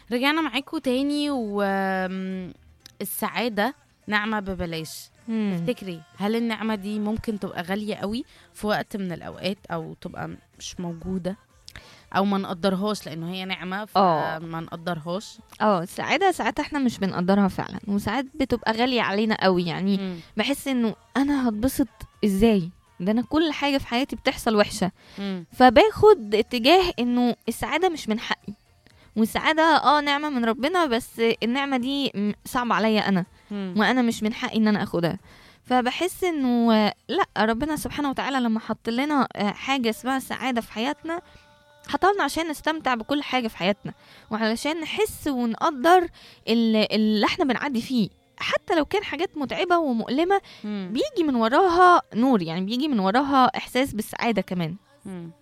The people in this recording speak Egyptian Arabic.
رجعنا معاكم تاني والسعادة نعمة ببلاش مم. تفتكري هل النعمة دي ممكن تبقى غالية قوي في وقت من الأوقات أو تبقى مش موجودة أو ما نقدرهاش لأنه هي نعمة آه. فما نقدرهاش اه السعادة ساعات احنا مش بنقدرها فعلا وساعات بتبقى غالية علينا قوي يعني مم. بحس انه انا هتبسط ازاي ده انا كل حاجة في حياتي بتحصل وحشة مم. فباخد اتجاه انه السعادة مش من حقي والسعادة اه نعمة من ربنا بس النعمة دي م- صعبة عليا انا مم. وانا مش من حقي ان انا اخدها فبحس انه آه، لا ربنا سبحانه وتعالى لما حط لنا آه، حاجه اسمها السعاده في حياتنا حطها لنا عشان نستمتع بكل حاجه في حياتنا وعلشان نحس ونقدر ال- اللي احنا بنعدي فيه حتى لو كان حاجات متعبه ومؤلمه مم. بيجي من وراها نور يعني بيجي من وراها احساس بالسعاده كمان مم.